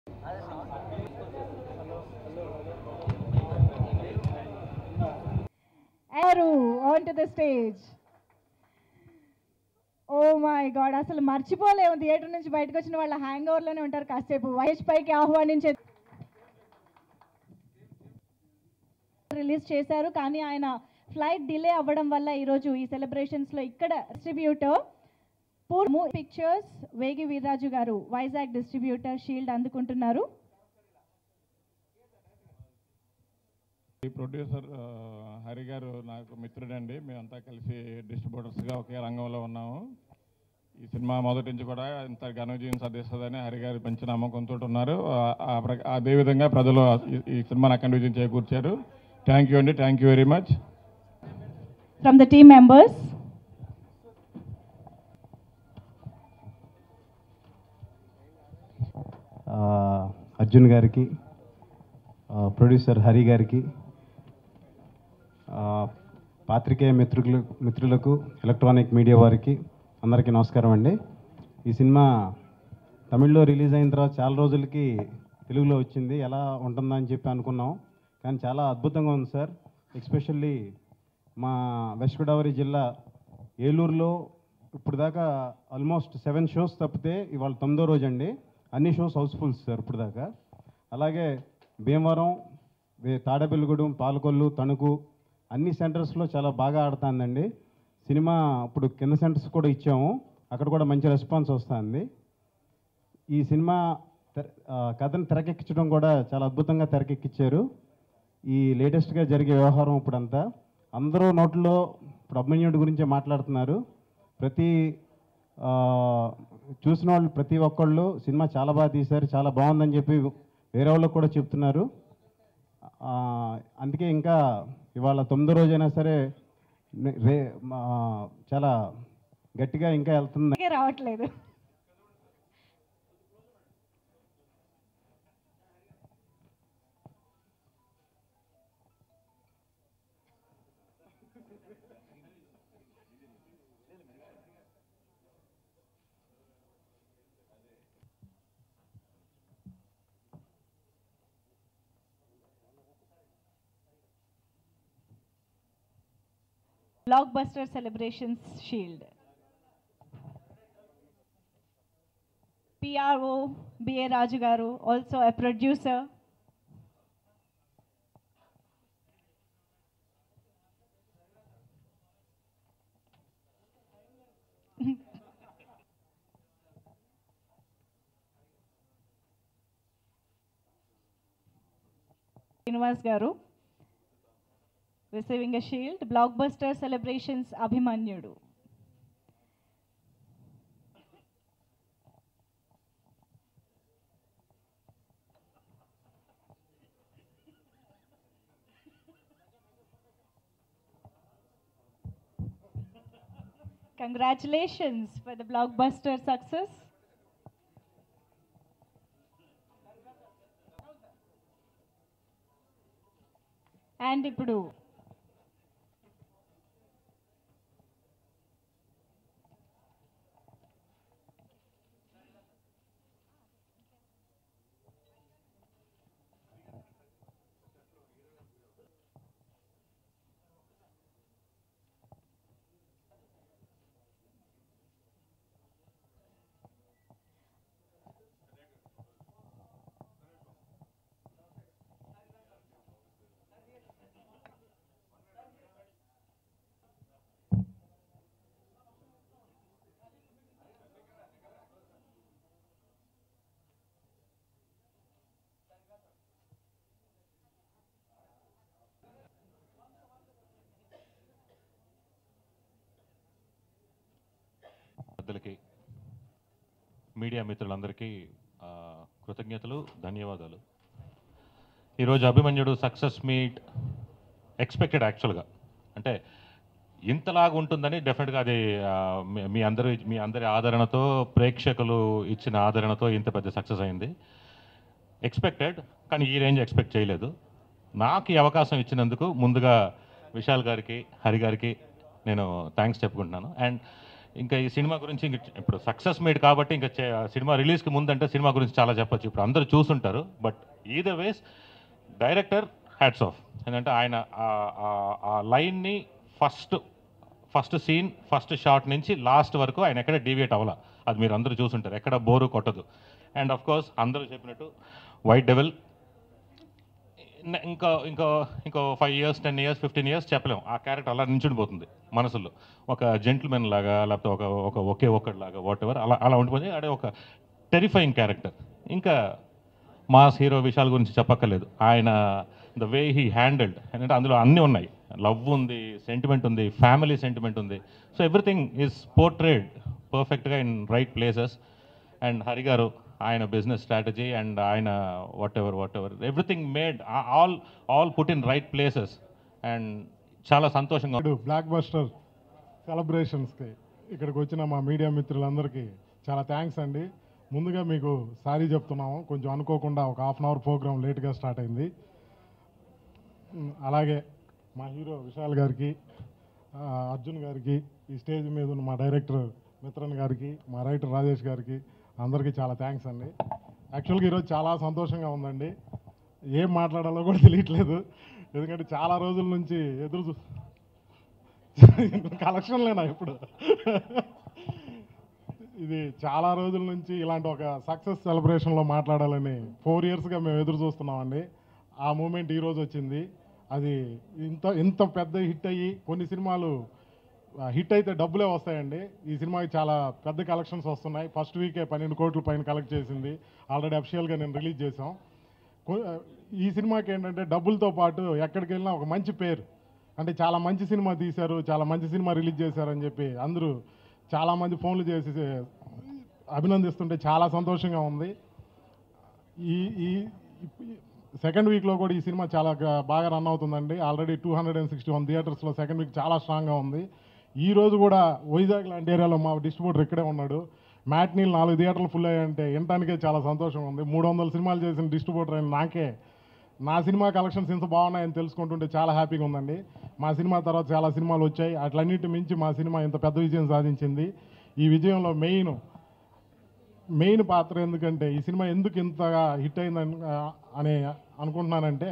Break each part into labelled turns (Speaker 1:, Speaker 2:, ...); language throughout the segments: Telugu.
Speaker 1: Aru onto the stage. Oh my god అసలు మర్చిపోలేము థియేటర్ నుంచి బయటకు వచ్చిన వాళ్ళ హ్యాంగ్ ఓవర్లోనే ఉంటారు కాసేపు వయస్ పైకి ఆహ్వానించే రిలీజ్ చేశారు కానీ ఆయన ఫ్లైట్ డిలే అవ్వడం వల్ల ఈరోజు ఈ సెలబ్రేషన్స్లో ఇక్కడ డిస్ట్రిబ్యూటర్ పూర్ పిక్చర్స్ వేగి వీర్రాజు గారు వైజాగ్ డిస్ట్రిబ్యూటర్ షీల్డ్ అందుకుంటున్నారు
Speaker 2: ఈ ప్రొడ్యూసర్ ఆ, హరి గారు నాకు మిత్రుడండి మేమంతా కలిసి డిస్ట్రిబ్యూటర్స్గా ఒకే రంగంలో ఉన్నాము ఈ సినిమా మొదటి నుంచి కూడా ఇంత ఘన విజయం సాధిస్తుందని హరి గారు మంచి నమ్మకంతో ఉన్నారు ఆ- ఆ ప్రక- అదేవిధంగా ప్రజలు ఈ- ఈ సినిమాని అఖండ విజయం చేకూర్చారు థ్యాంక్ యూ అండి thank you very much
Speaker 1: from the team members
Speaker 3: ఆ, అర్జున్ గారికి ఆ, ప్రొడ్యూసర్ హరి గారికి ఆ, పాత్రికేయ మిత్రులు మిత్రులకు ఎలక్ట్రానిక్ మీడియా వారికి అందరికీ నమస్కారం అండి ఈ సినిమా తమిళ్లో రిలీజ్ అయిన తర్వాత చాలా రోజులకి తెలుగులో వచ్చింది ఎలా ఉంటుందా అని చెప్పి అనుకున్నాం కానీ చాలా అద్భుతంగా ఉంది సార్ ఎస్పెషల్లీ మా వెస్ట్ గోదావరి జిల్లా ఏలూరులో ఇప్పుడు దాకా ఆల్మోస్ట్ సెవెన్ షోస్ తప్పితే ఇవాళ తొమ్మిదో రోజు అండి అన్ని షోస్ హౌస్ఫుల్స్ సార్ ఇప్పుడు దాకా అలాగే భీమవరం వే- తాడేపల్లిగూడెం పాలకొల్లు తణుకు అన్ని సెంటర్స్లో చాలా బాగా ఆడుతుందండి సినిమా ఇప్పుడు కింద సెంటర్స్ కూడా ఇచ్చాము అక్కడ కూడా మంచి రెస్పాన్స్ వస్తుంది ఈ సినిమా తెర- ఆ, కథను తెరకెక్కించడం కూడా చాలా అద్భుతంగా తెరకెక్కించారు ఈ లేటెస్ట్గా జరిగే వ్యవహారం ఇప్పుడంతా అందరూ నోట్లో ఇప్పుడు అభిమన్యుడి గురించే మాట్లాడుతున్నారు ప్రతి ఆ, చూసిన వాళ్ళు ప్రతి ఒక్కళ్ళు సినిమా చాలా బాగా తీశారు చాలా బాగుందని చెప్పి వేరే వాళ్ళకి కూడా చెప్తున్నారు ఆ, అందుకే ఇంకా ఇవాళ తొమ్మిదో రోజైనా సరే నే- రే మా- చాలా గట్టిగా ఇంకా వెళ్తుంది
Speaker 1: అందుకే రావట్లేదు blockbuster celebrations shield PRO BA Raju garu also a producer Srinivas garu receiving a shield blockbuster celebrations Abhimanyudu Congratulations for the blockbuster success. And ఇప్పుడు
Speaker 4: పెద్దలకి మీడియా మిత్రులందరికీ ఆ, కృతజ్ఞతలు ధన్యవాదాలు ఈరోజు అభిమన్యుడు సక్సెస్ మీట్ ఎక్స్పెక్టెడ్ యాక్చువల్గా అంటే ఇంతలాగా ఉంటుందని డెఫినెట్గా అది ఆ, మీ- మీ అందరి మీ అందరి ఆదరణతో ప్రేక్షకులు ఇచ్చిన ఆదరణతో ఇంత పెద్ద సక్సెస్ అయింది ఎక్స్పెక్టెడ్ కానీ ఈ రేంజ్ ఎక్స్పెక్ట్ చేయలేదు నాకు ఈ అవకాశం ఇచ్చినందుకు ముందుగా విశాల్ గారికి హరి గారికి నేను థ్యాంక్స్ చెప్పుకుంటున్నాను అండ్ ఇంకా ఈ సినిమా గురించి ఇంక ఇప్పుడు సక్సెస్ మేడ్ కాబట్టి ఇంకా చే- సినిమా రిలీజ్కి ముందంటే సినిమా గురించి చాలా చెప్పొచ్చు ఇప్పుడు అందరూ చూసుంటారు బట్ ఈద వేస్ డైరెక్టర్ హ్యాట్స్ ఆఫ్ ఎందుకంటే ఆయన ఆ- ఆ- ఆ లైన్ని first first scene first shot నుంచి లాస్ట్ వరకు ఆయన ఎక్కడ డీవియేట్ అవ్వాల అది మీరు అందరూ చూసుంటారు ఎక్కడ బోరు కొట్టదు అండ్ ఆఫ్ కోర్స్ అందరూ చెప్పినట్టు వైట్ డెవెల్ ఇంకా ఇంకో ఇంకో five years ten years fifteen years చెప్పలేం ఆ క్యారెక్టర్ అలా నించుండిపోతుంది మనసులో ఒక జెంటిల్మెన్ లాగా లేకపోతే ఒక ఒక ఒకే ఒక్కడి లాగా వాట్ ఎవర్ అలా అలా ఉండిపోతుంది అదే ఒక టెరిఫైయింగ్ క్యారెక్టర్ ఇంకా మాస్ హీరో విషయాల గురించి చెప్పక్కర్లేదు ఆయన ద వే హీ హ్యాండిల్డ్ ఎందుకంటే అందులో అన్నీ ఉన్నాయి లవ్ ఉంది సెంటిమెంట్ ఉంది ఫ్యామిలీ సెంటిమెంట్ ఉంది సో ఎవ్రీథింగ్ ఈజ్ పోర్ట్రేడ్ పర్ఫెక్ట్గా in right places and Hari garu ఆయన బిజినెస్ స్ట్రాటజీ అండ్ ఆయన whatever whatever everything made all all put in right places and చాలా సంతోషంగా ఉంది.
Speaker 5: ఇప్పుడు బ్లాక్ బస్టర్ సెలబ్రేషన్స్కి ఇక్కడికి వచ్చిన మా మీడియా మిత్రులందరికీ చాలా థ్యాంక్స్ అండి ముందుగా మీకు సారీ చెప్తున్నాము కొంచెం అనుకోకుండా ఒక హాఫ్ అన్ అవర్ ప్రోగ్రామ్ లేట్గా స్టార్ట్ అయింది ఉమ్, అలాగే మా హీరో విశాల్ గారికి ఆ, అర్జున్ గారికి ఈ స్టేజ్ మీద ఉన్న మా డైరెక్టర్ మిత్రన్ గారికి మా రైటర్ రాజేష్ గారికి అందరికీ చాలా థ్యాంక్స్ అండి యాక్చువల్గా ఈరోజు చాలా సంతోషంగా ఉందండి ఏం మాట్లాడాలో కూడా తెలియట్లేదు ఎందుకంటే చాలా రోజుల నుంచి ఎదురు చూ కలెక్షన్ లేనా ఇప్పుడు ఇది చాలా రోజుల నుంచి ఇలాంటి ఒక సక్సెస్ సెలబ్రేషన్లో మాట్లాడాలని ఫోర్ ఇయర్స్గా మేము ఎదురు చూస్తున్నామండి ఆ మూమెంట్ ఈరోజు వచ్చింది అది ఇంత ఇంత పెద్ద హిట్ అయ్యి కొన్ని సినిమాలు హిట్ అయితే డబ్బులే వస్తాయండి ఈ సినిమాకి చాలా పెద్ద కలెక్షన్స్ వస్తున్నాయి ఫస్ట్ వీకే పన్నెండు కోట్ల పైన కలెక్ట్ చేసింది ఆల్రెడీ అఫిషియల్గా నేను రిలీజ్ చేసాం కొ- ఈ సినిమాకి ఏంటంటే డబ్బులతో పాటు ఎక్కడికి వెళ్ళినా ఒక మంచి పేరు అంటే చాలా మంచి సినిమా తీశారు చాలా మంచి సినిమా రిలీజ్ చేశారని చెప్పి అందరూ చాలామంది ఫోన్లు చేసి అభినందిస్తుంటే చాలా సంతోషంగా ఉంది ఈ ఈ సెకండ్ వీక్లో కూడా ఈ సినిమా చాలా గ- బాగా రన్ అవుతుందండి already two hundred and sixty one థియేటర్స్లో సెకండ్ వీక్ చాలా స్ట్రాంగ్గా ఉంది ఈ రోజు కూడా వైజాగ్ లాంటి ఏరియాలో మా డిస్ట్రిబ్యూటర్ ఇక్కడే ఉన్నాడు మ్యాట్నీలు నాలుగు థియేటర్లు ఫుల్ అయ్యంటే వినటానికే చాలా సంతోషం ఉంది మూడు వందల సినిమాలు చేసిన డిస్ట్రిబ్యూటర్ అయిన నాకే నా సినిమా కలెక్షన్స్ ఇంత బాగున్నాయని తెలుసుకుంటుంటే చాలా హ్యాపీగా ఉందండి మా సినిమా తర్వాత చాలా సినిమాలు వచ్చాయి అట్లన్నిటి మించి మా సినిమా ఇంత పెద్ద విజయం సాధించింది ఈ విజయంలో మెయిన్ మెయిన్ పాత్ర ఎందుకంటే ఈ సినిమా ఎందుకు ఇంతగా హిట్ అయిందని ఆ, అని అనుకుంటున్నానంటే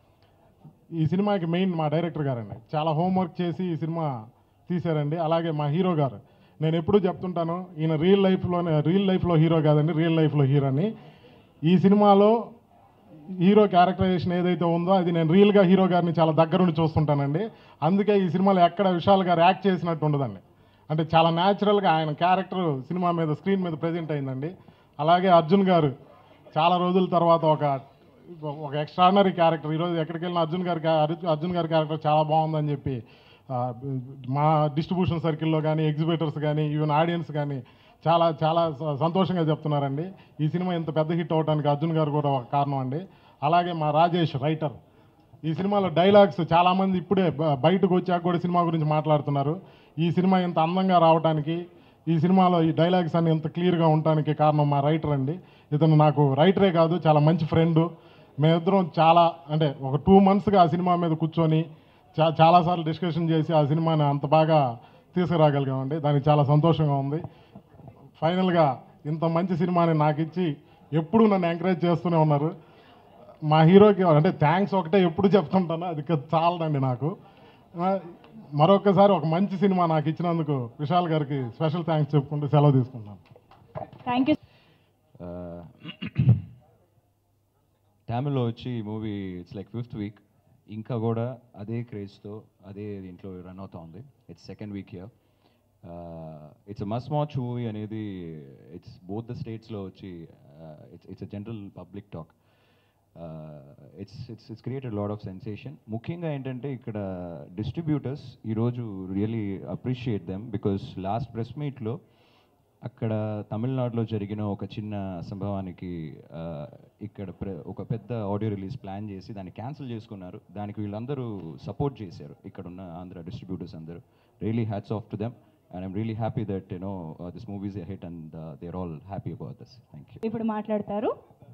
Speaker 5: ఈ సినిమాకి మెయిన్ మా డైరెక్టర్ గారండి చాలా హోంవర్క్ చేసి ఈ సినిమా తీశారండి అలాగే మా హీరో గారు నేను ఎప్పుడూ చెప్తుంటాను ఈయన రియల్ లైఫ్లోనే రియల్ లైఫ్లో హీరో కాదండి రియల్ లైఫ్లో హీరో అని ఈ సినిమాలో హీరో క్యారెక్టరైజేషన్ ఏదైతే ఉందో అది నేను రియల్గా హీరో గారిని చాలా దగ్గరుండి చూస్తుంటానండి అందుకే ఈ సినిమాలో ఎక్కడ విశాల్ గారు యాక్ట్ చేసినట్టు ఉండదండి అంటే చాలా న్యాచురల్గా ఆయన క్యారెక్టర్ సినిమా మీద స్క్రీన్ మీద ప్రజెంట్ అయిందండి అలాగే అర్జున్ గారు చాలా రోజుల తర్వాత ఒక ఒక ఎక్స్ట్రాడినరీ క్యారెక్టర్ ఈరోజు ఎక్కడికి వెళ్ళిన అర్జున్ గారి క్యా- అర్జు- అర్జున్ గారి క్యారెక్టర్ చాలా బాగుందని చెప్పి ఆ, మా డిస్ట్రిబ్యూషన్ సర్కిల్లో కానీ ఎగ్జిబిటర్స్ కానీ ఈవెన్ ఆడియన్స్ కానీ చాలా చాలా స- సంతోషంగా చెప్తున్నారండి ఈ సినిమా ఇంత పెద్ద హిట్ అవడానికి అర్జున్ గారు కూడా ఒక కారణం అండి అలాగే మా రాజేష్ రైటర్ ఈ సినిమాలో డైలాగ్స్ చాలామంది ఇప్పుడే బ- బయటకు వచ్చాక కూడా సినిమా గురించి మాట్లాడుతున్నారు ఈ సినిమా ఇంత అందంగా రావడానికి ఈ సినిమాలో ఈ డైలాగ్స్ అన్ని ఇంత క్లియర్గా ఉండటానికి కారణం మా రైటర్ అండి ఇతను నాకు రైటరే కాదు చాలా మంచి ఫ్రెండ్ మేమిద్దరం చాలా అంటే ఒక టూ మంత్స్గా ఆ సినిమా మీద కూర్చొని చా చాలాసార్లు డిస్కషన్ చేసి ఆ సినిమాని అంత బాగా తీసుకురాగలిగామండి దానికి చాలా సంతోషంగా ఉంది ఫైనల్గా ఇంత మంచి సినిమాని నాకు ఇచ్చి ఎప్పుడూ నన్ను ఎంకరేజ్ చేస్తూనే ఉన్నారు మా హీరోకి అంటే థ్యాంక్స్ ఒకటే ఎప్పుడు చెప్తుంటాను అది క- చాలదండి నాకు ఆ, మరొకసారి ఒక మంచి సినిమా నాకు ఇచ్చినందుకు విశాల్ గారికి స్పెషల్ థ్యాంక్స్ చెప్పుకుంటూ సెలవు తీసుకుంటాను
Speaker 1: థ్యాంక్ యూ
Speaker 6: తమిళ్లో వచ్చి ఈ movie it's like fifth week ఇంకా కూడా అదే క్రేజ్తో అదే దీంట్లో రన్ అవుతా ఉంది it's second week year it's must watch movie అనేది ఇట్స్ బోత్ ద స్టేట్స్లో వచ్చి it's it's a general public talk it's it's it's created lot of sensation ముఖ్యంగా ఏంటంటే ఇక్కడ డిస్ట్రిబ్యూటర్స్ ఈరోజు really appreciate them because last press మీట్లో అక్కడ తమిళనాడులో జరిగిన ఒక చిన్న సంభవానికి ఆ, ఇక్కడ ప్ర- ఒక పెద్ద ఆడియో రిలీజ్ ప్లాన్ చేసి దాన్ని క్యాన్సిల్ చేసుకున్నారు దానికి వీళ్ళందరూ సపోర్ట్ చేశారు ఇక్కడ ఉన్న ఆంధ్ర డిస్ట్రిబ్యూటర్స్ అందరూ really hats off to them and I'm really happy that you know this movie's a hit and they are all happy about this thank you
Speaker 1: ఇప్పుడు మాట్లాడతారు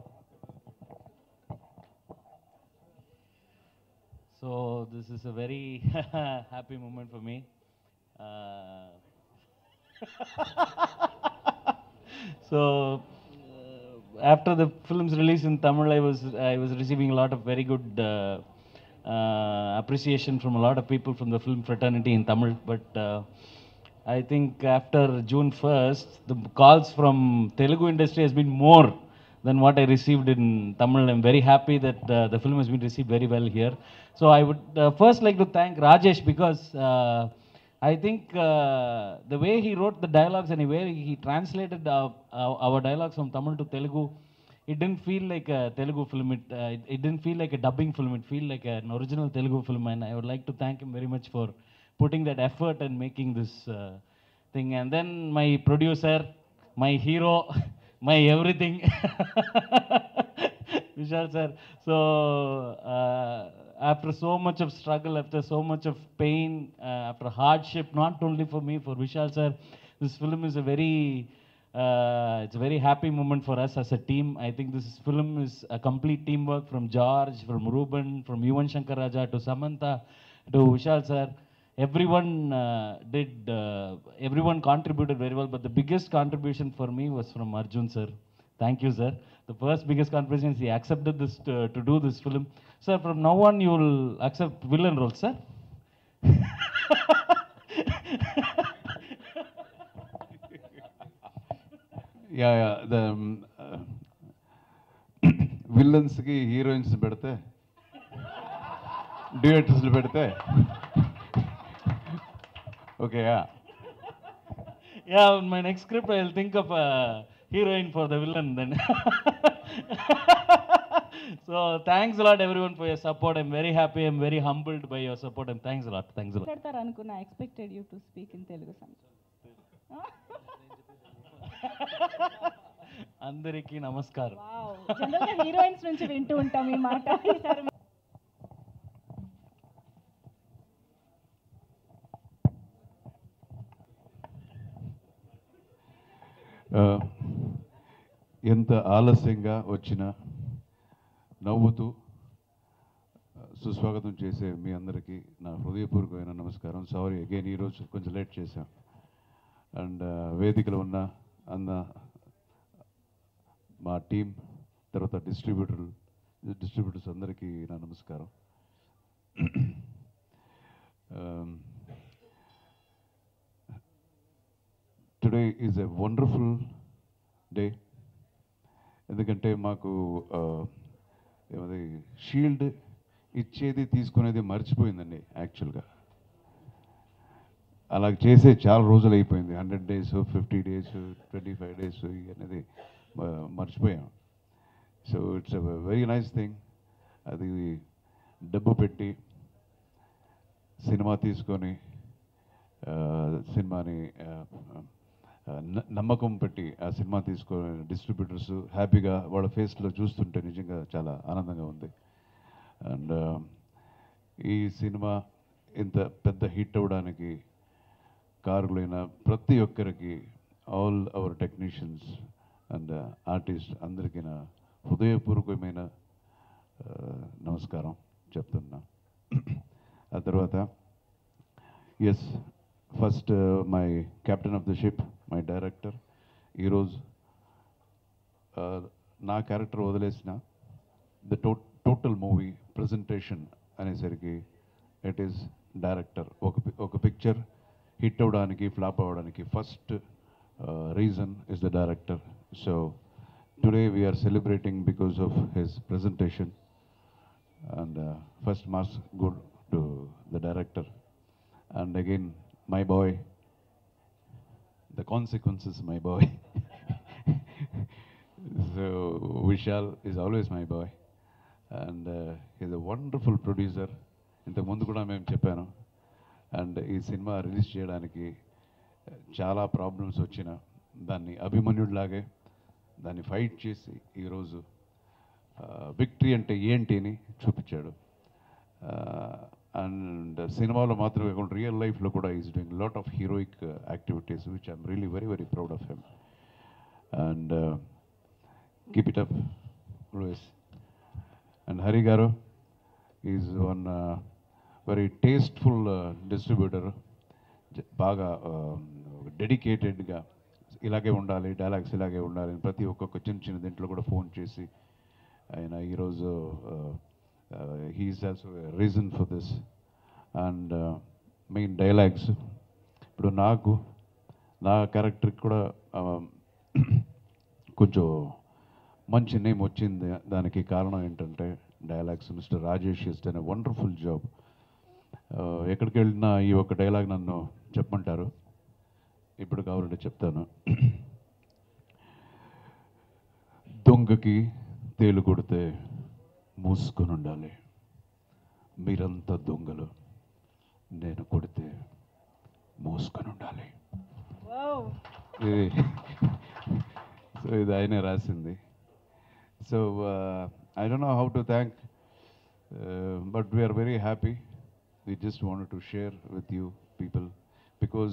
Speaker 7: So this is a very happy moment for me. Uh, so uh, after the film's release in Tamil, I was I was receiving a lot of very good uh, uh, appreciation from a lot of people from the film fraternity in Tamil. But uh, I think after June 1st, the calls from Telugu industry has been more than what I received in Tamil. I'm very happy that uh, the film has been received very well here. So I would uh, first like to thank Rajesh because uh, I think uh, the way he wrote the dialogues and the way he translated uh, our, our dialogues from Tamil to Telugu, it didn't feel like a Telugu film. It, uh, it, it didn't feel like a dubbing film. It felt like an original Telugu film. And I would like to thank him very much for putting that effort and making this uh, thing. And then my producer, my hero, my everything, Vishal sir. So uh, after so much of struggle, after so much of pain, uh, after hardship, not only for me, for Vishal sir, this film is a very uh, it's a very happy moment for us as a team. I think this film is a complete teamwork from George, from Ruben, from Yuvan Shankar Raja to Samantha to Vishal sir. Everyone uh, did, uh, everyone contributed very well, but the biggest contribution for me was from Arjun sir. Thank you, sir. The first biggest contribution is he accepted this to, to do this film. Sir, from now on you will accept villain role, sir.
Speaker 6: Yeah yeah the విలన్స్కి హీరోయిన్స్ పెడితే డ్యూయటర్స్లు పెడితే okay yeah
Speaker 7: Yeah, in my next script I'll think of a heroine for the villain then. so thanks a lot everyone for your support. I'm very happy. I'm very humbled by your support and thanks a lot. Thanks a lot.
Speaker 1: మాట్లాడతారు అనుకున్నా expected you to speak in Telugu
Speaker 7: అందరికీ నమస్కారం
Speaker 1: వావ్ జనరల్గా హీరోయిన్స్ నుంచి వింటూ ఉంటాం ఈ మాట ఈసారి
Speaker 6: ఆ, ఎంత ఆలస్యంగా వచ్చినా నవ్వుతూ ఆ, సుస్వాగతం చేసే మీ అందరికీ నా హృదయపూర్వకమైన నమస్కారం సారీ అగైన్ ఈరోజు కొంచెం లేట్ చేశాం అండ్ వేదికలో ఉన్న అన్న మా టీం తర్వాత డిస్ట్రిబ్యూటర్ డిస్ట్రిబ్యూటర్స్ అందరికీ నా నమస్కారం Um, today is a wonderful day ఎందుకంటే మాకు ఆ, ఏమది షీల్డ్ ఇచ్చేది తీసుకునేది మర్చిపోయిందండి యాక్చువల్గా అలా చేసే చాలా రోజులు అయిపోయింది hundred days fifty days twenty five days అనేది మ- మర్చిపోయాం so it's a very nice thing అది డబ్బు పెట్టి సినిమా తీసుకొని ఆ, సినిమాని ఆ, ఆ, న- నమ్మకం పెట్టి ఆ సినిమా తీసుకొని డిస్ట్రిబ్యూటర్స్ హ్యాపీగా వాళ్ళ ఫేస్లో చూస్తుంటే నిజంగా చాలా ఆనందంగా ఉంది అండ్ ఈ సినిమా ఇంత పెద్ద హిట్ అవ్వడానికి కారులైన ప్రతి ఒక్కరికి all our technicians and artist అందరికీ నా హృదయపూర్వకమైన ఆ, నమస్కారం చెప్తున్నా ఆ తర్వాత yes first my captain of the ship my director ఈరోజు నా క్యారెక్టర్ వదిలేసిన the to total movie presentation అనేసరికి ఇట్ ఈస్ డైరెక్టర్ ఒక pi- ఒక పిక్చర్ హిట్ అవ్వడానికి ఫ్లాప్ అవ్వడానికి first reason is the director so today we're celebrating because of his presentation and uh, first marks go to the director and again my boy the consequences my boy so vishal is always my boy and uh, he's a wonderful producer ఇంతకు ముందు కూడా మేము చెప్పాను అండ్ ఈ సినిమా రిలీజ్ చేయడానికి uh, చాలా ప్రాబ్లమ్స్ వచ్చిన దాన్ని అభిమన్యుడిలాగే దాన్ని ఫైట్ చేసి ఈరోజు విక్టరీ అంటే ఏంటి అని చూపించాడు అండ్ సినిమాలో మాత్రమే కాకుండా రియల్ లైఫ్లో కూడా is doing lot of heroic activities which I'm really very very proud of him and keep it up Louis and Hari garu is one very tasteful distributor బాగా డెడికేటెడ్గా ఇలాగే ఉండాలి డైలాగ్స్ ఇలాగే ఉండాలి అని ప్రతి ఒక్కొక్క చిన్న చిన్న దీంట్లో కూడా ఫోన్ చేసి ఆయన ఈరోజు he's also reason for this and main dialogues ఇప్పుడు నాకు నా క్యారెక్టర్కి కూడా uh, కొంచెం మంచి నేమ్ వచ్చింది దానికి కారణం ఏంటంటే dialogues mister Rajesh is done wonderful job ఎక్కడికి వెళ్ళినా ఈ ఒక్క డైలాగ్ నన్ను చెప్పమంటారు ఇప్పుడు కావాలంటే చెప్తాను దొంగకి తేలు కొడితే మూసుకొని ఉండాలి మీరంతా దొంగలు నేను కొడితే మూసుకొని ఉండాలి ఇది సో ఇది ఆయనే రాసింది so I don't know how to thank but we're very happy we just want to share with you people because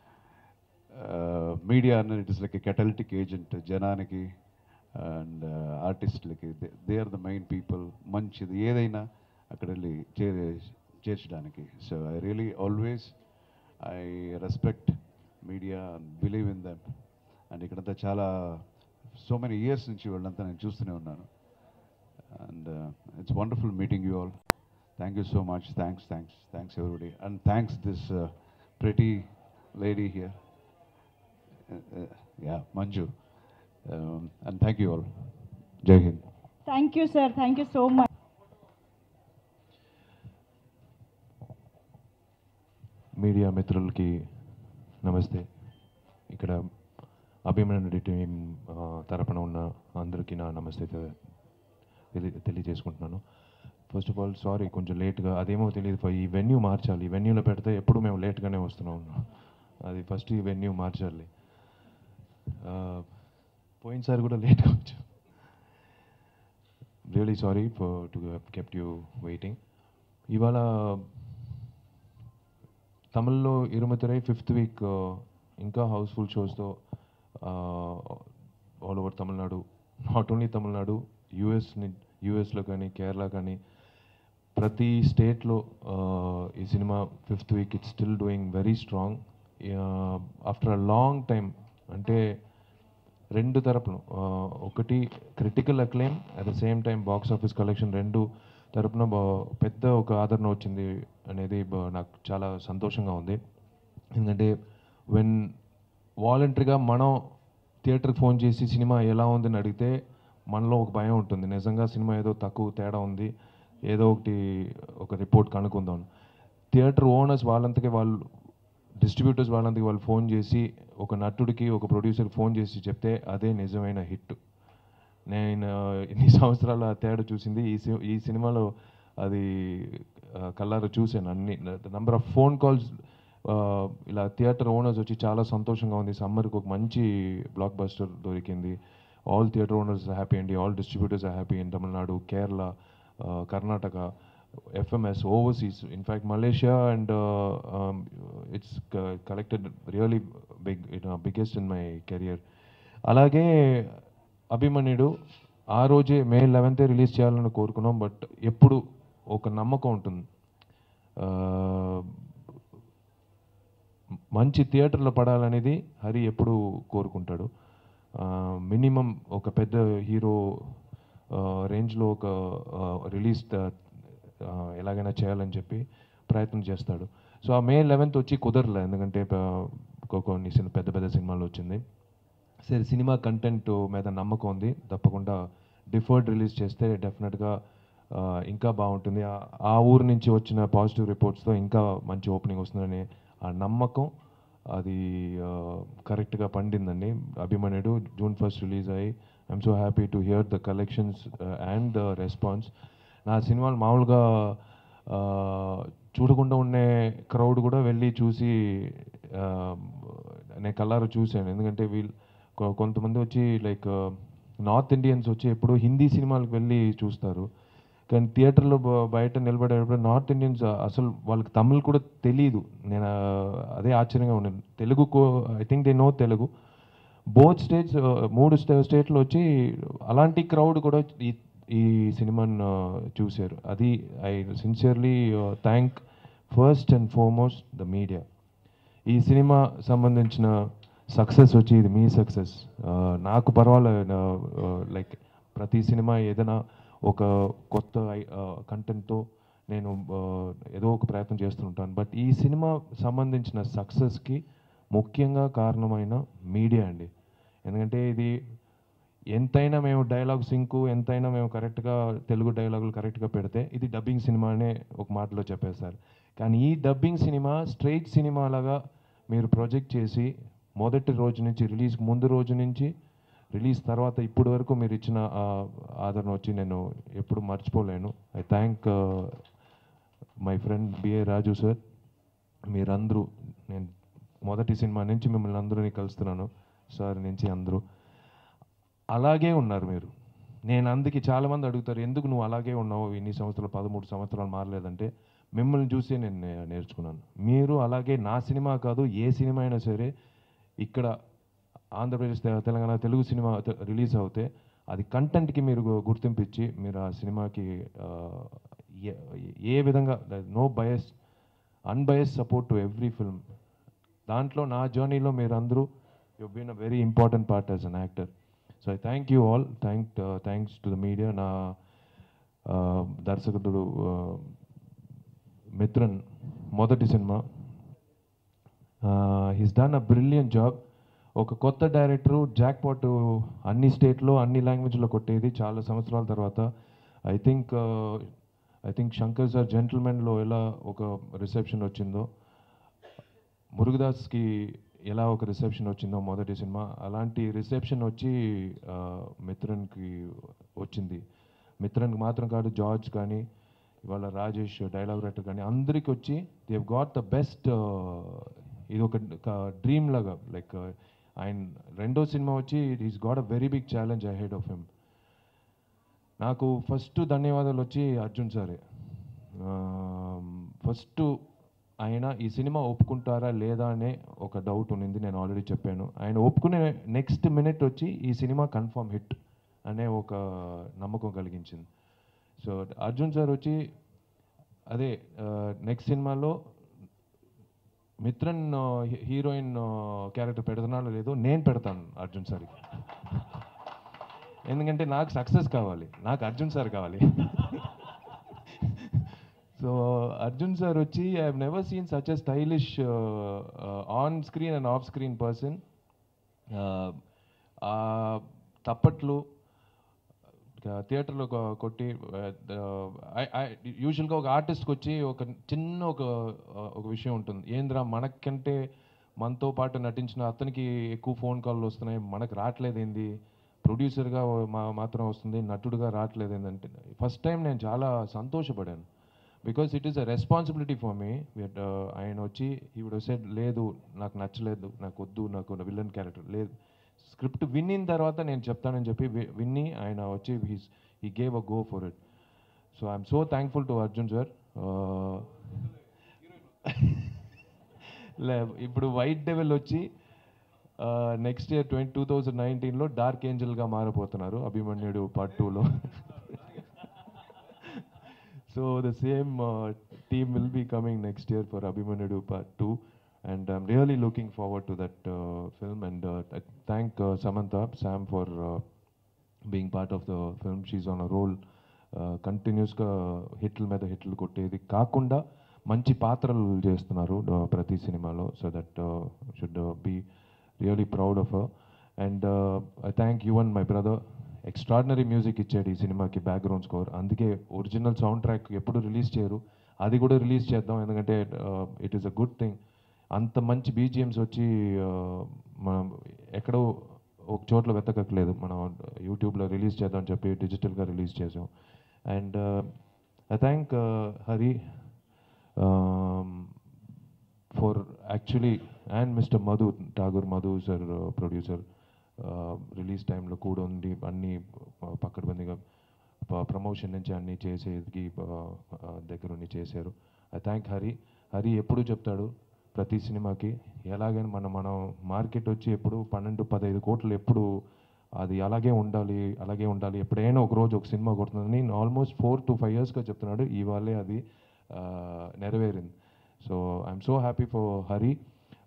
Speaker 6: media అన్నది it is like a catalytic agent జనానికి అండ్ ఆర్టిస్టులకి they are the main people మంచిది ఏదైనా అక్కడ వెళ్ళి చేరే చేర్చడానికి so I really always I respect media and believe in them and ఇక్కడంతా చాలా సో మెనీ ఇయర్స్ నుంచి వాళ్ళంతా నేను చూస్తూనే ఉన్నాను and it's wonderful meeting you all thank you so much thanks thanks thanks everybody and thanks this pretty lady here yeah Manju and thank you all జై Hind
Speaker 1: thank you sir thank you so much
Speaker 8: media మిత్రులకి నమస్తే ఇక్కడ అభిమానుడి టీం ఆ, తరపున ఉన్న అందరికీ నా నమస్తే తె- తెలి తెలియజేసుకుంటున్నాను ఫస్ట్ ఆఫ్ ఆల్ సారీ కొంచెం లేట్గా అదేమో తెలియదు ఈ వెన్యూ మార్చాలి ఈ వెన్యూలో పెడితే ఎప్పుడు మేము లేట్గానే వస్తున్నాం అది ఫస్ట్ ఈ వెన్యూ మార్చాలి ఆ, పోయినసారి కూడా లేట్గా వచ్చాం really sorry for to kept you waiting ఇవాళ తమిళ్లో ఇరుమతిరై ఫిఫ్త్ వీక్ ఇంకా Housefull షోస్తో all over Tamil Nadu not only Tamil Nadu US యూఎస్లో కానీ కేరళ కానీ ప్రతి స్టేట్లో ఈ cinema fifth week it's still doing very strong after a long time అంటే రెండు తరపును ఆ, ఒకటి critical acclaim at the same time box office collection రెండు తరపున బా- పెద్ద ఒక ఆదరణ వచ్చింది అనేది బా- నాకు చాలా సంతోషంగా ఉంది ఎందుకంటే వెన్ వాలంటరీగా మనం థియేటర్కి ఫోన్ చేసి సినిమా ఎలా ఉందని అడిగితే మనలో ఒక భయం ఉంటుంది నిజంగా సినిమా ఏదో తక్కువ తేడా ఉంది ఏదో ఒకటి ఒక రిపోర్ట్ కనుక్కుందాం థియేటర్ ఓనర్స్ వాళ్ళంతకే వాళ్ళు డిస్ట్రిబ్యూటర్స్ వాళ్ళంతకి వాళ్ళు ఫోన్ చేసి ఒక నటుడికి ఒక ప్రొడ్యూసర్కి ఫోన్ చేసి చెప్తే అదే నిజమైన హిట్ నేను ఇన్ని సంవత్సరాలు ఆ తేడా చూసింది ఈ సి- ఈ సినిమాలో అది ఆ, కళ్ళారా చూశాను అన్ని నంబర్ ఆఫ్ ఫోన్ కాల్స్ ఇలా థియేటర్ ఓనర్స్ వచ్చి చాలా సంతోషంగా ఉంది సమ్మర్కి ఒక మంచి బ్లాక్ బస్టర్ దొరికింది ఆల్ థియేటర్ ఓనర్స్ హ్యాపీ అండి all distributors happy in Tamil Nadu Kerala Karnataka FMS overseas in fact Malaysia and it's collected really big it biggest in my career అలాగే అభిమన్యుడు ఆ రోజే మే లెవెన్తే రిలీజ్ చేయాలని కోరుకున్నాం బట్ ఎప్పుడు ఒక నమ్మకం ఉంటుంది ఆ, మంచి థియేటర్లో పడాలనేది హరి ఎప్పుడు కోరుకుంటాడు మినిమం ఒక పెద్ద హీరో రేంజ్లో ఒక రిలీజ్ ఎలాగైనా చేయాలని చెప్పి ప్రయత్నం చేస్తాడు సో ఆ మే లెవెన్త్ వచ్చి కుదరలే ఎందుకంటే ప- కొ- కొన్ని సినిమా పెద్ద పెద్ద సినిమాలు వచ్చింది సరే సినిమా కంటెంట్ మీద నమ్మకం ఉంది తప్పకుండా డిఫర్డ్ రిలీజ్ చేస్తే డెఫినెట్గా ఇంకా బాగుంటుంది ఆ- ఆ ఊరు నుంచి వచ్చిన పాజిటివ్ రిపోర్ట్స్తో ఇంకా మంచి ఓపెనింగ్ వస్తుందని ఆ నమ్మకం అది కరెక్ట్గా పండిందండి అభిమన్యుడు జూన్ ఫస్ట్ రిలీజ్ అయ్యి I'm so happy to hear the collections and the response నా సినిమాలు మామూలుగా ఆ, చూడకుండా ఉండే క్రౌడ్ కూడా వెళ్ళి చూసి ఆ, నేను కల్లారా చూశాను ఎందుకంటే వీళ్ళు కొ- కొంతమంది వచ్చి లైక్ నార్త్ ఇండియన్స్ వచ్చి ఎప్పుడు హిందీ సినిమాలకు వెళ్ళి చూస్తారు కానీ థియేటర్లో బ- బయట నిలబడేటప్పుడు నార్త్ ఇండియన్స్ అసలు వాళ్ళకి తమిళ్ కూడా తెలియదు నేను ఆ, అదే ఆశ్చర్యంగా ఉన్నాను Telugu I think they know Telugu both states మూడు స్టే స్టేట్లో వచ్చి అలాంటి క్రౌడ్ కూడా ఈ ఈ సినిమాను చూశారు అది I sincerely thank first and foremost the media ఈ సినిమా సంబంధించిన సక్సెస్ వచ్చి ఇది మీ సక్సెస్ నాకు పర్వాలేదు లైక్ ప్రతి సినిమా ఏదైనా ఒక కొత్త కంటెంట్తో నేను ఆ, ఏదో ఒక ప్రయత్నం చేస్తుంటాను బట్ ఈ సినిమా సంబంధించిన సక్సెస్కి ముఖ్యంగా కారణమైన మీడియా అండి ఎందుకంటే ఇది ఎంతైనా మేము డైలాగ్ సింకు ఎంతైనా మేము కరెక్ట్గా తెలుగు డైలాగులు కరెక్ట్గా పెడితే ఇది డబ్బింగ్ సినిమా అనే ఒక మాటలో చెప్పేశారు కానీ ఈ డబ్బింగ్ సినిమా స్ట్రైట్ సినిమా లాగా మీరు ప్రొజెక్ట్ చేసి మొదటి రోజు నుంచి రిలీజ్ ముందు రోజు నుంచి రిలీజ్ తర్వాత ఇప్పటి వరకు మీరు ఇచ్చిన ఆ ఆదరణ వచ్చి నేను ఎప్పుడు మర్చిపోలేను I thank my friend BA Raju sir మీరందరూ నేను మొదటి సినిమా నుంచి మిమ్మల్ని అందరూని కలుస్తున్నాను సార్ నుంచి అందరూ అలాగే ఉన్నారు మీరు నేను అందుకే చాలామంది అడుగుతారు ఎందుకు నువ్వు అలాగే ఉన్నావు ఇన్ని సంవత్సరాలు పదమూడు సంవత్సరాలు మారలేదంటే మిమ్మల్ని చూసే నేను నే- నేర్చుకున్నాను మీరు అలాగే నా సినిమా కాదు ఏ సినిమా అయినా సరే ఇక్కడ ఆంధ్రప్రదేశ్ తె- తెలంగాణ తెలుగు సినిమా తె- రిలీజ్ అవుతే అది కంటెంట్కి మీరు గు- గుర్తింపు ఇచ్చి మీరు ఆ సినిమాకి ఆ, ఏ- ఏ విధంగా no bias unbias support to every film దాంట్లో నా జర్నీలో మీరు అందరూ you been a very important part as an actor so I thank you all thank thanks to the media నా ఆ, దర్శకుడు ఆ, మిత్రన్ మొదటి cinema he's done a brilliant job ఒక కొత్త డైరెక్టరు జాక్పాట్ అన్ని స్టేట్లో అన్ని లాంగ్వేజ్లో కొట్టేది చాలా సంవత్సరాల తర్వాత I think I think Shankar sir జెంటిల్మెన్లో ఎలా ఒక రిసెప్షన్ వచ్చిందో మురుగదాస్కి ఎలా ఒక రిసెప్షన్ వచ్చిందో మొదటి సినిమా అలాంటి రిసెప్షన్ వచ్చి ఆ, మిత్రన్కి వచ్చింది మిత్రన్కి మాత్రం కాదు జార్జ్ కానీ ఇవాళ రాజేష్ డైలాగ్ రైటర్ కానీ అందరికి వచ్చి దే గాట్ ద బెస్ట్ ఇది ఒక డ్రీమ్ లాగా లైక్ ఆయన రెండో సినిమా వచ్చి is got a very big challenge I heard of him నాకు ఫస్ట్ ధన్యవాదాలు వచ్చి అర్జున్ సారే ఫస్ట్ ఆయన ఈ సినిమా ఒప్పుకుంటారా లేదా అనే ఒక డౌట్ ఉన్నింది నేను ఆల్రెడీ చెప్పాను ఆయన ఒప్పుకునే నెక్స్ట్ మినిట్ వచ్చి ఈ సినిమా కన్ఫర్మ్ హిట్ అనే ఒక నమ్మకం కలిగించింది సో అర్జున్ సార్ వచ్చి అదే నెక్స్ట్ సినిమాలో మిత్రన్ హీరోయిన్ క్యారెక్టర్ పెడుతున్నాడో లేదో నేను పెడతాను అర్జున్ సార్కి ఎందుకంటే నాకు సక్సెస్ కావాలి నాకు అర్జున్ సార్ కావాలి సో అర్జున్ సార్ వచ్చి I have never seen such a stylish on screen and off screen person తప్పట్లు థియేటర్లో కొట్టి యూజువల్గా ఒక ఆర్టిస్ట్కి వచ్చి ఒక చిన్న ఒక uh, ఒక విషయం ఉంటుంది ఏంద్రా మనకంటే మనతో పాటు నటించిన అతనికి ఎక్కువ ఫోన్ కాల్లు వస్తున్నాయి మనకు రావట్లేదు ఏంది ప్రొడ్యూసర్గా మా మాత్రం వస్తుంది నటుడుగా రావట్లేదు ఏంటంటే ఫస్ట్ టైం నేను చాలా సంతోషపడాను because it is a responsibility for me ఆయన వచ్చి ఈవిడ సెడ్ లేదు నాకు నచ్చలేదు నాకు వద్దు నాకు విలన్ క్యారెక్టర్ లేదు స్క్రిప్ట్ విన్నిన తర్వాత నేను చెప్తానని చెప్పి వి- విన్ని ఆయన వచ్చి he's he gave a go for it so I'm so thankful to Arjun sir లే ఇప్పుడు వైట్ డెవెల్ వచ్చి next year twenty two thousand నైన్టీన్లో డార్క్ ఏంజల్గా మారబోతున్నారు అభిమన్యుడు పార్ట్ టూలో so the same team will be coming next year for Abhimanyudu part two and I'm really looking forward to that film and thank Samantha Sam for being part of the film she's on a roll కంటిన్యూస్గా హిట్ల మీద హిట్లు కొట్టేది కాకుండా మంచి పాత్రలు చేస్తున్నారు uh, ప్రతి సినిమాలో so that should be really proud of and I thank you and my brother extraordinary music ఇచ్చాడు ఈ సినిమాకి బ్యాక్గ్రౌండ్ స్కోర్ అందుకే ఒరిజినల్ సౌండ్ ట్రాక్ ఎప్పుడు రిలీజ్ చేయరు అది కూడా రిలీజ్ చేద్దాం ఎందుకంటే it is a good thing అంత మంచి బీజిఎమ్స్ వచ్చి uh, మనం ఎక్కడో ఒక చోట్ల వెతకట్లేదు మనం యూట్యూబ్లో రిలీజ్ చేద్దాం అని చెప్పి డిజిటల్గా రిలీజ్ చేసాం and I thank Hari for actually and mister Madhu Tagore Madhu sir producer release టైంలో కూడా ఉండి అన్ని పక్కడబందిగా ప్రమోషన్ నుంచి అన్నీ చేసేది దగ్గరుండి చేశారు ఐ థ్యాంక్ హరి హరి ఎప్పుడు చెప్తాడు ప్రతి సినిమాకి ఎలాగైనా మనం మనం మార్కెట్ వచ్చి ఎప్పుడు పన్నెండు పదహైదు కోట్లు ఎప్పుడు అది అలాగే ఉండాలి అలాగే ఉండాలి ఎప్పుడైనా ఒక రోజు ఒక సినిమా కొడుతుందని ఆల్మోస్ట్ ఫోర్ టు ఫైవ్ ఇయర్స్గా చెప్తున్నాడు ఇవాళే అది ఆ, నెరవేరింది so I'm so happy for Hari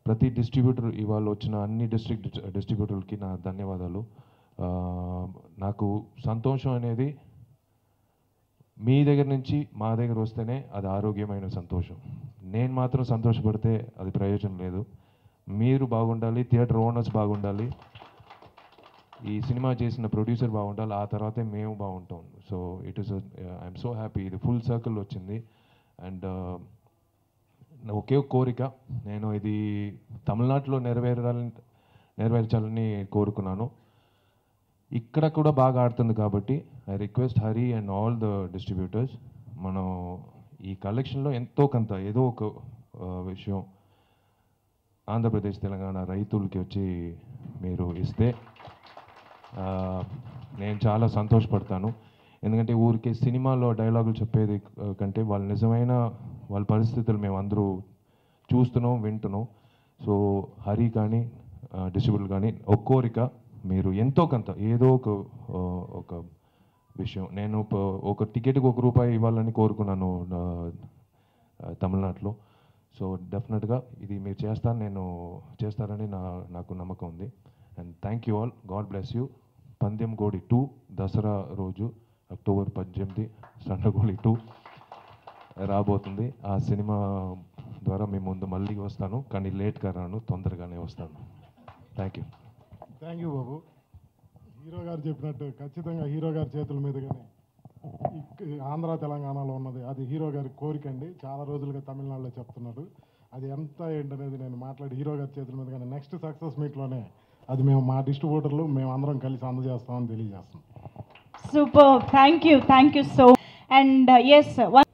Speaker 8: ప్రతి డిస్ట్రిబ్యూటర్ ఇవాళ వచ్చిన అన్ని డిస్ట్రిక్ట్ డిస్ట్రిబ్యూటర్లకి నా ధన్యవాదాలు ఆ, నాకు సంతోషం అనేది మీ దగ్గర నుంచి మా దగ్గర వస్తేనే అది ఆరోగ్యమైన సంతోషం నేను మాత్రం సంతోషపడితే అది ప్రయోజనం లేదు మీరు బాగుండాలి థియేటర్ ఓనర్స్ బాగుండాలి ఈ సినిమా చేసిన ప్రొడ్యూసర్ బాగుండాలి ఆ తర్వాతే మేము బాగుంటాం so it is I'm so happy ఇది ఫుల్ సర్కిల్ వచ్చింది అండ్ ఒకే ఒక కోరిక నేను ఇది తమిళనాడులో నెరవేరాలని నెరవేర్చాలని కోరుకున్నాను ఇక్కడ కూడా బాగా ఆడుతుంది కాబట్టి I request Hari and all the distributors మనం ఈ కలెక్షన్లో ఎంతో కొంత ఏదో ఒక ఆ, విషయం ఆంధ్రప్రదేశ్ తెలంగాణ రైతులకి వచ్చి మీరు ఇస్తే ఆ, నేను చాలా సంతోషపడతాను ఎందుకంటే ఊరికే సినిమాలో డైలాగులు చెప్పేది ఆ, కంటే వాళ్ళ నిజమైన వాళ్ళ పరిస్థితులు మేము అందరూ చూస్తున్నాం వింటున్నాం సో హరి కానీ డిస్ట్రిబ్యూటర్ కానీ ఒక కోరిక మీరు ఎంతో కొంత ఏదో ఒక ఆ, ఒక విషయం నేను ప- ఒక టికెట్కి ఒక రూపాయి ఇవ్వాలని కోరుకున్నాను ఆ, ఆ, తమిళనాడులో సో డెఫినెట్గా ఇది మీరు చేస్తాను నేను చేస్తారని నా నాకు నమ్మకం ఉంది and thank you all God bless you Pandem Kodi two Dasara రోజు అక్టోబర్ పద్దెనిమిది సండగోళి టూ రాబోతుంది ఆ సినిమా ద్వారా మీ ముందు మళ్ళీ వస్తాను కానీ లేట్గా రాను తొందరగానే వస్తాను థ్యాంక్ యూ
Speaker 5: థ్యాంక్ యూ బాబు హీరో గారు చెప్పినట్టు ఖచ్చితంగా హీరో గారి చేతుల మీదుగానే ఇక్- ఆంధ్ర తెలంగాణలో ఉన్నది అది హీరో గారి కోరిక అండి చాలా రోజులుగా తమిళనాడులో చెప్తున్నారు అది ఎంత ఏంటనేది నేను మాట్లాడి హీరో గారి చేతుల మీదుగానే నెక్స్ట్ సక్సెస్ మీట్లోనే అది మేము మా డిస్ట్రిబ్యూటర్లు మేము అందరం కలిసి అందజేస్తామని తెలియజేస్తాం
Speaker 1: super thank you thank you so and yes